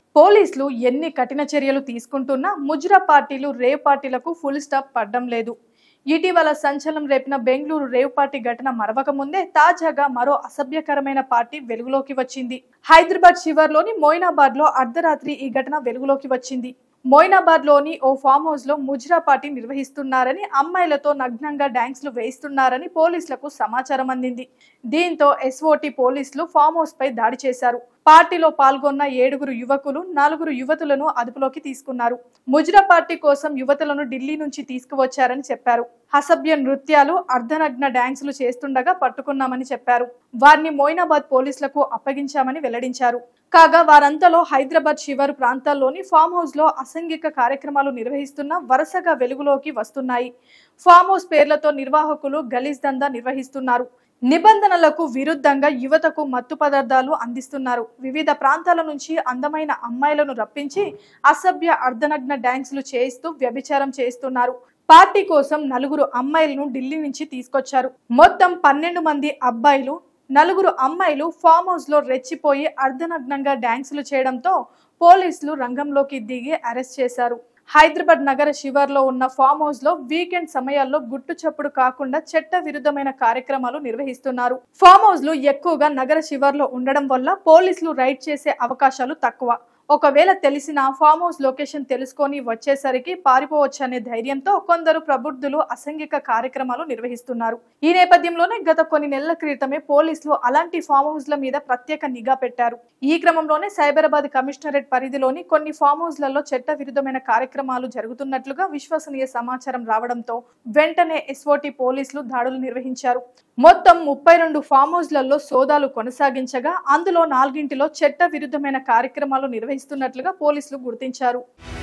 పోలీసులు ఎన్ని కఠిన చర్యలు తీసుకుంటున్నా ముజ్రా పార్టీలు రేవ్ పార్టీలకు ఫుల్ స్టాప్ పడ్డం లేదు ఇటీవల సంచలనం రేపిన బెంగళూరు రేవ్ పార్టీ ఘటన మరవక ముందే తాజాగా మరో అసభ్యకరమైన పార్టీ వెలుగులోకి వచ్చింది హైదరాబాద్ శివర్లోని మోయినాబాద్ లో అర్ధరాత్రి ఈ ఘటన వెలుగులోకి వచ్చింది మోయినాబాద్ లోని ఓ ఫామ్ హౌస్ లో ముజ్రా పార్టీ నిర్వహిస్తున్నారని అమ్మాయిలతో నగ్నంగా డాన్స్లు వేయిస్తున్నారని పోలీసులకు సమాచారం అందింది దీంతో ఎస్ఓటి పోలీసులు ఫామ్ హౌస్ పై దాడి చేశారు పార్టీలో పాల్గొన్న ఏడుగురు యువకులు నలుగురు యువతులను అదుపులోకి తీసుకున్నారు ముజ్రా పార్టీ కోసం యువతులను ఢిల్లీ నుంచి తీసుకువచ్చారని చెప్పారు అసభ్య నృత్యాలు అర్ధనగ్న డాన్సులు చేస్తుండగా పట్టుకున్నామని చెప్పారు వారిని మోయినాబాద్ పోలీసులకు అప్పగించామని వెల్లడించారు కాగా వారంతలో హైదరాబాద్ శివారు ప్రాంతాల్లోని ఫామ్ హౌస్ లో అసంఘిక కార్యక్రమాలు నిర్వహిస్తున్న వరుసగా వెలుగులోకి వస్తున్నాయి ఫామ్ హౌస్ పేర్లతో నిర్వాహకులు గలీజ్ దందా నిర్వహిస్తున్నారు నిబంధనలకు విరుద్ధంగా యువతకు మత్తు పదార్థాలు అందిస్తున్నారు వివిధ ప్రాంతాల నుంచి అందమైన అమ్మాయిలను రప్పించి అసభ్య అర్ధనగ్న డాన్సులు చేయిస్తూ వ్యభిచారం చేస్తున్నారు పార్టీ కోసం నలుగురు అమ్మాయిలను ఢిల్లీ నుంచి తీసుకొచ్చారు మొత్తం పన్నెండు మంది అబ్బాయిలు నలుగురు అమ్మాయిలు ఫామ్ హౌస్ లో రెచ్చిపోయి అర్ధనగ్నంగా డాన్సులు చేయడంతో పోలీసులు రంగంలోకి దిగి అరెస్ట్ చేశారు హైదరాబాద్ నగర శివార్లో ఉన్న ఫామ్ హౌస్ లో వీకెండ్ సమయాల్లో గుట్టు చప్పుడు కాకుండా చట్ట విరుద్ధమైన కార్యక్రమాలు నిర్వహిస్తున్నారు ఫామ్ హౌస్ లు ఎక్కువగా నగర శివార్లో ఉండడం వల్ల పోలీసులు రైడ్ చేసే అవకాశాలు తక్కువ ఒకవేళ తెలిసిన ఫామ్ హౌస్ లొకేషన్ తెలుసుకొని వచ్చేసరికి పారిపోవచ్చనే ధైర్యంతో కొందరు ప్రబుద్ధులు అసంఘిక కార్యక్రమాలు నిర్వహిస్తున్నారు ఈ నేపథ్యంలోనే గత కొన్ని నెలల క్రితమే పోలీసులు అలాంటి ఫామ్ హౌస్ల మీద ప్రత్యేక నిఘా పెట్టారు ఈ క్రమంలోనే సైబరాబాద్ కమిషనరేట్ పరిధిలోని కొన్ని ఫామ్ హౌస్లలో చట్ట విరుద్ధమైన కార్యక్రమాలు జరుగుతున్నట్లుగా విశ్వసనీయ సమాచారం రావడంతో వెంటనే ఎస్ఓటి పోలీసులు దాడులు నిర్వహించారు మొత్తం ముప్పై రెండు ఫామ్ హౌస్లలో సోదాలు కొనసాగించగా అందులో నాలుగింటిలో చట్ట విరుద్ధమైన కార్యక్రమాలు నిర్వహిస్తున్నట్లుగా పోలీసులు గుర్తించారు